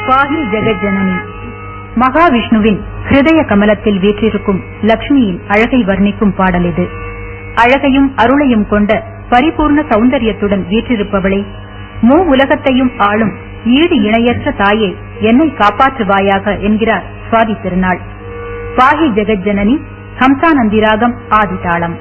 பாஹி ஜெகஜனனி மகாவிஷ்ணுவின் ஹிருதய கமலத்தில் வீற்றிருக்கும் லக்ஷ்மியின் அழகை வர்ணிக்கும் பாடல் இது அழகையும் அருளையும் கொண்ட பரிபூர்ண சௌந்தரியத்துடன் வீற்றிருப்பவளே மூ உலகத்தையும் ஆளும் ஈடு இணையற்ற தாயே என்னை காப்பாற்றுவாயாக என்கிறார் சுவாதி திருநாள் பாஹி ஜெகஜனனி ஹம்சானந்திராகம் ஆதிதாளம்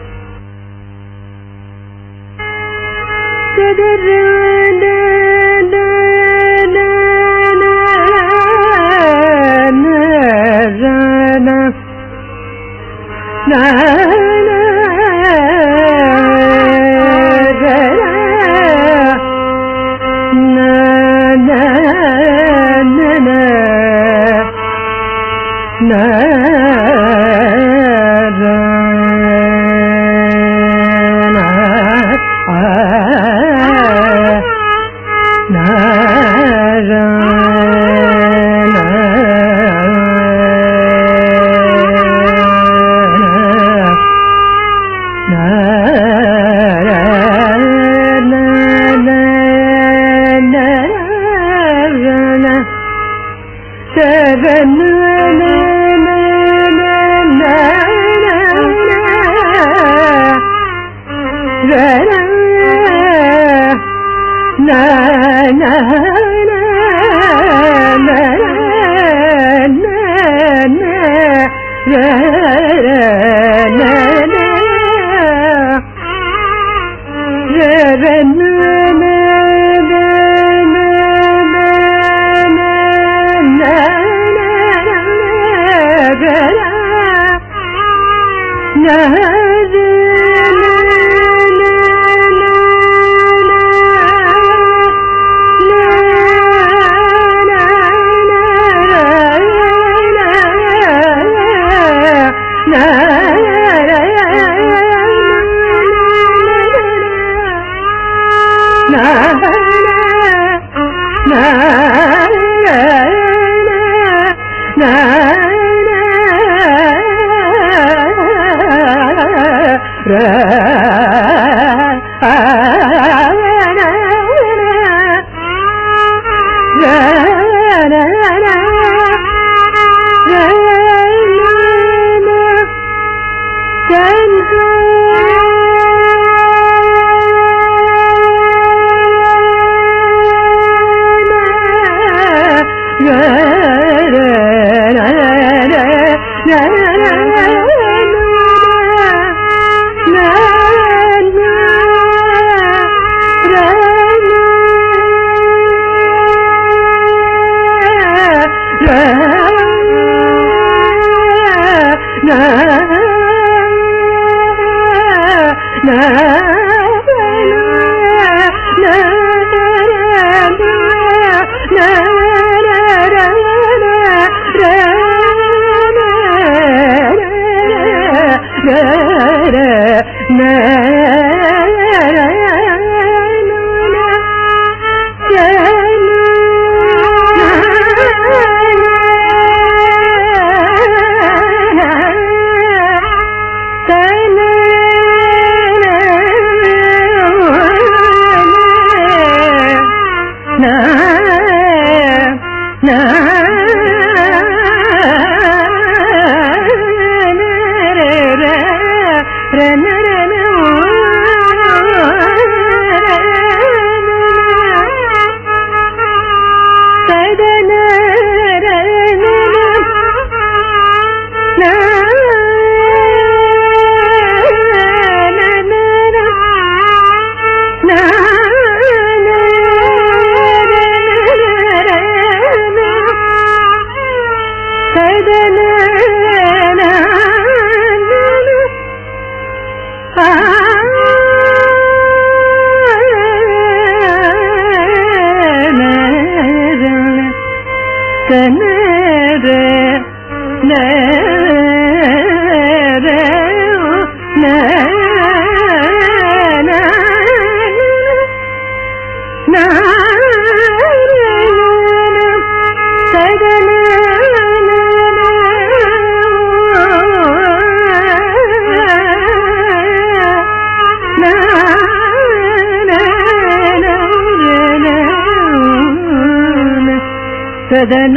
சதன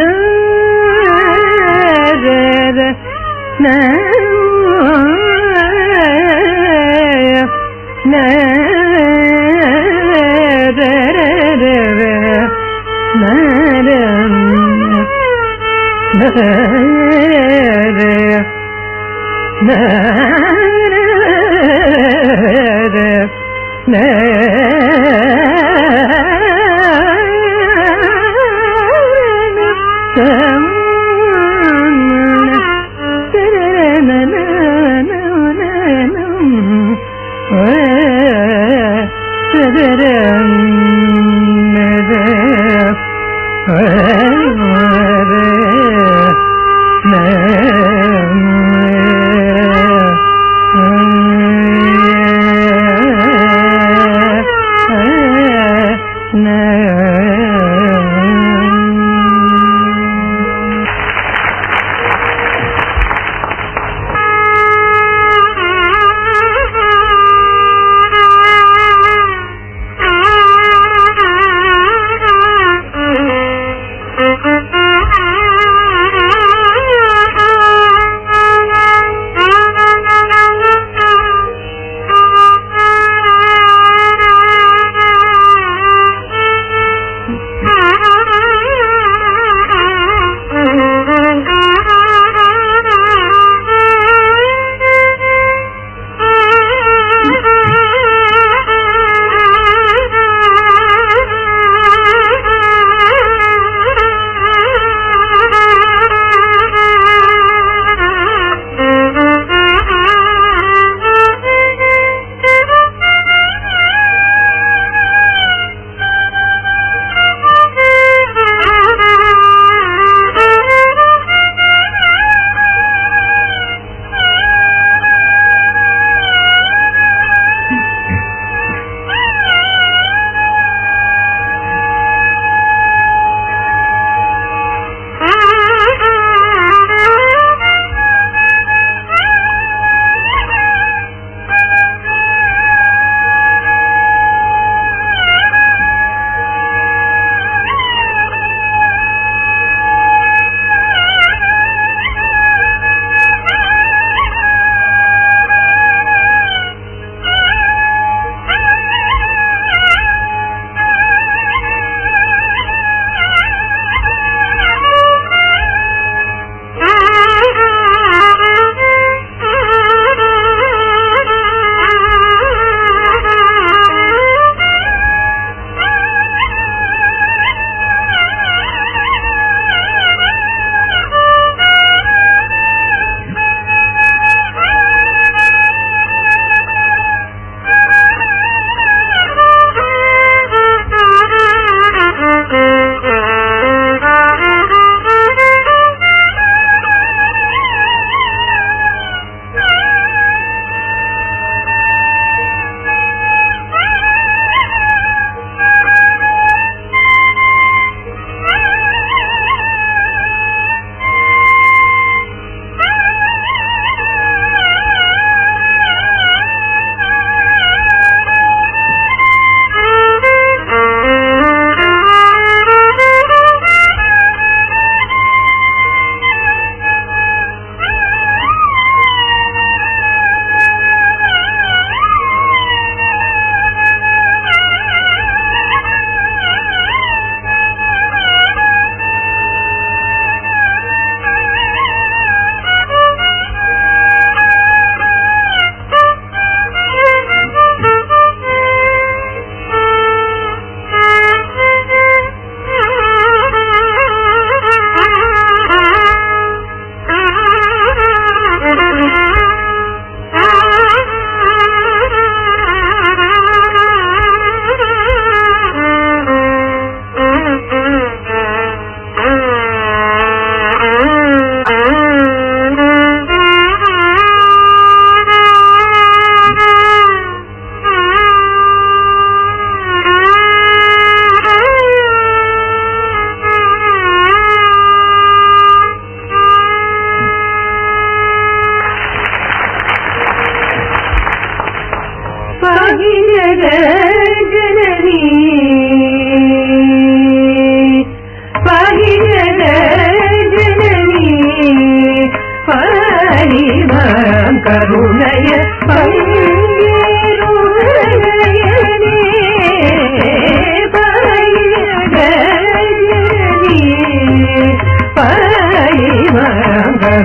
Thank you.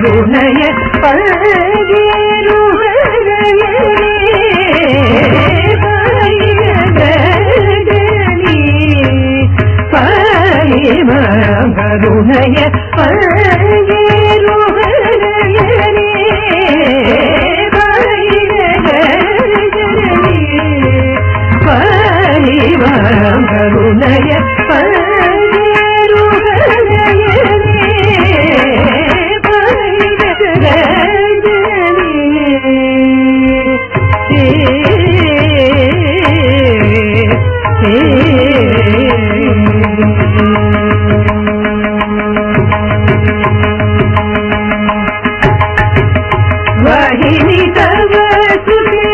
கருணைய கருணைய கருணைய वाहिनी तव सुते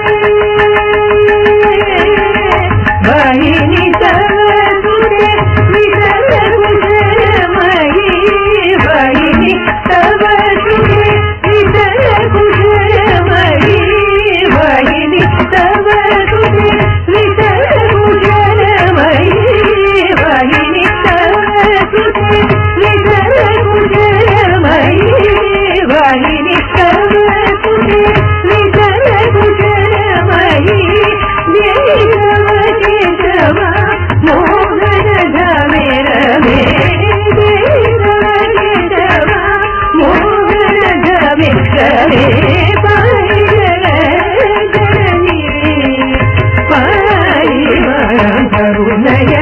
वाहिनी तव सुते विठल कुशलमयी वाहिनी तव सुते विठल कुशलमयी वाहिनी तव सुते विठल कुशलमयी वाहिनी तव सुते विठल कुशलमयी वाहिनी तव सुते विठल कुशलमयी देव केशव मोहन धमे रमे देव केशव मोहन धमे रमे पायजनी पाय करुणय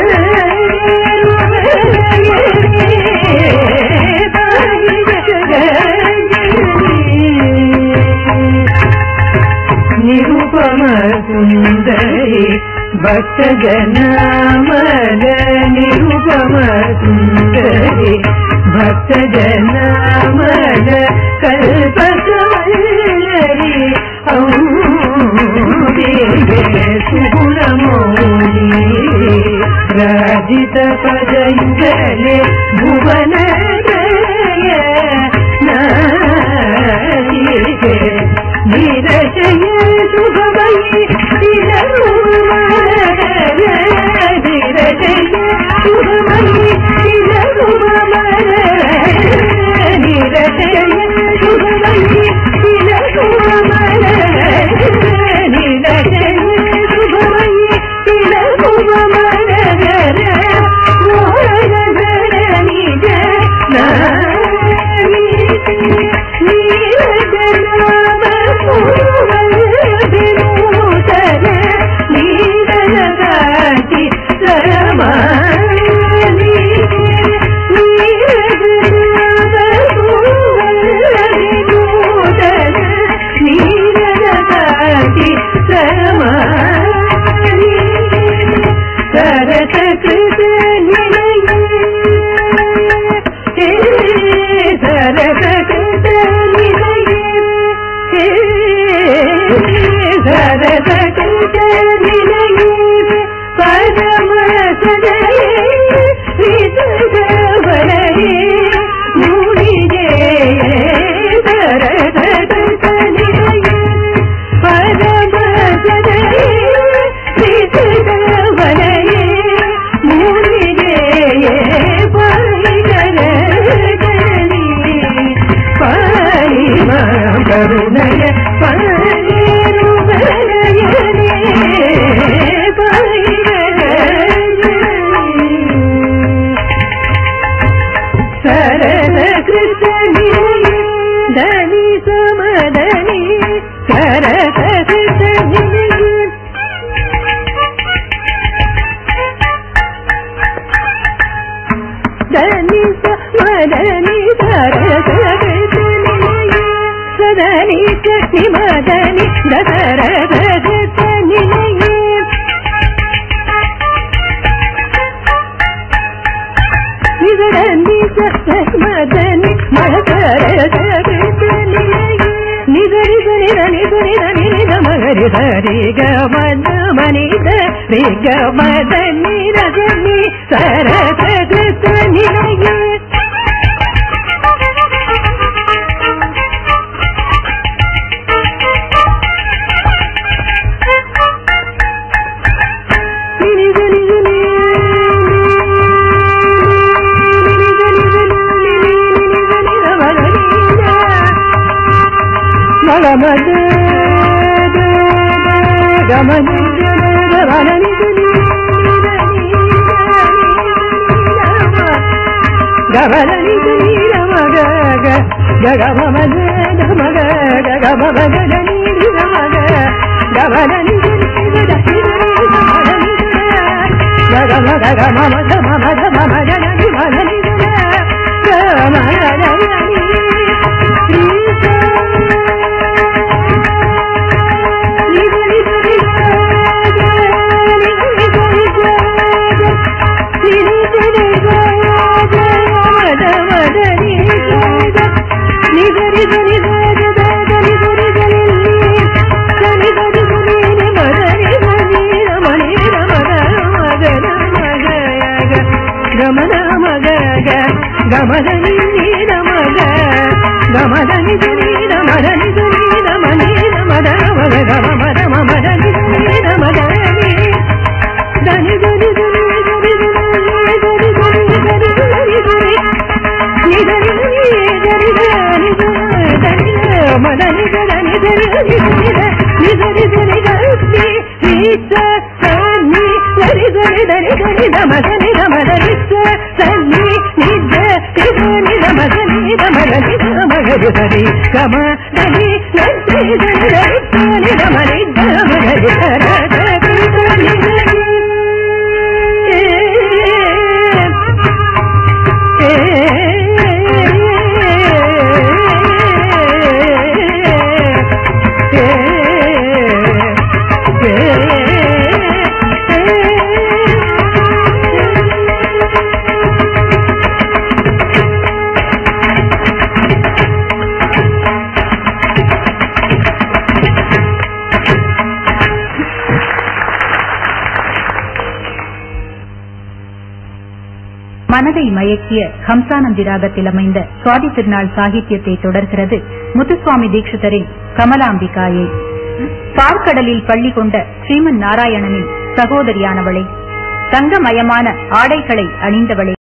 నిరుపమ సుందరి భక్త జనామల నిరుపమ సుందరి భక్త జనామల కల్పకవల్లరి సుగుణమోని రాజిత పదయుగలే భువన నిరశయ శుభమయి నిరశయ శుభమయి నిరశయ శుభమయి నిరశయ கருணைய சரண கிருஷ்ணனி தனி சமதனி சரத கிருஷ்ணனி దని మదని సరద గని సదని చని మదని దసరద గని నిజదని మదని మదరద గని నిజరి గని దని గని దని నిద మగరి సరి గ మద మని ద రి గ మదని రజని సరద గని ಗಮದ ಗಮದ ಗಮನಿ ಗಮನಿ ನೀರ ಮಗ ಗಮ ಮಗ ಗಮಗ ಗಮ ಮಗ ನೀರ ಮಗ ಗಮನಿ ಗಮ ಗಮ ಮಗ ಮಮ ಗಮ ಮಗ ನನಿ ಮಗನಿ ಗಮ ಗಮನ ಮಗ ಗಮದ ನೀರ ಮಗ ಗಮದ ನಿಜ ಮದ ನಿಜ ನೀರ ಮನೀರ ಮದ ಮಗ ಗಮ ಮದ ಮದ ನಿಜ ನೀರ ಮದ ಧನಿ ಧನಿ ಧನಿ ಧನಿ ಧನಿ ಧನಿ ಧನಿ ಧನಿ ಧನಿ ನಿಧನಿ ಧನಿ ಧನಿ ಧನಿ ಮದ ನಿಜ ಧನಿ ಧನಿ ಧನಿ ಧನಿ ಧನಿ ನಿಜ ಸನ್ನಿ ಧನಿ ಧನಿ ಧನಿ ಧನಿ ಧಮ ಧನಿ ಧಮ ಧನಿ ಸನ್ನಿ ನಿಜ ಧನಿ ಧಮ ಧನಿ ಧಮ ಧನಿ ಧಮ ಗರಿ ಧರಿ ಗಮ ಧನಿ ಧನಿ ಧನಿ ಧನಿ ಧಮ ನಿಜ ಧಮ ಗರಿ ಧರ மனதை மயக்கிய ஹம்சானந்தி ராகத்தில் அமைந்த சுவாதி திருநாள் சாகித்யத்தை தொடர்கிறது முத்துசுவாமி தீட்சிதரின் கமலாம்பிகாயை பார்க்கடலில் பள்ளி கொண்ட ஸ்ரீமன் நாராயணனின் சகோதரியானவளே தங்கமயமான ஆடைகளை அணிந்தவளே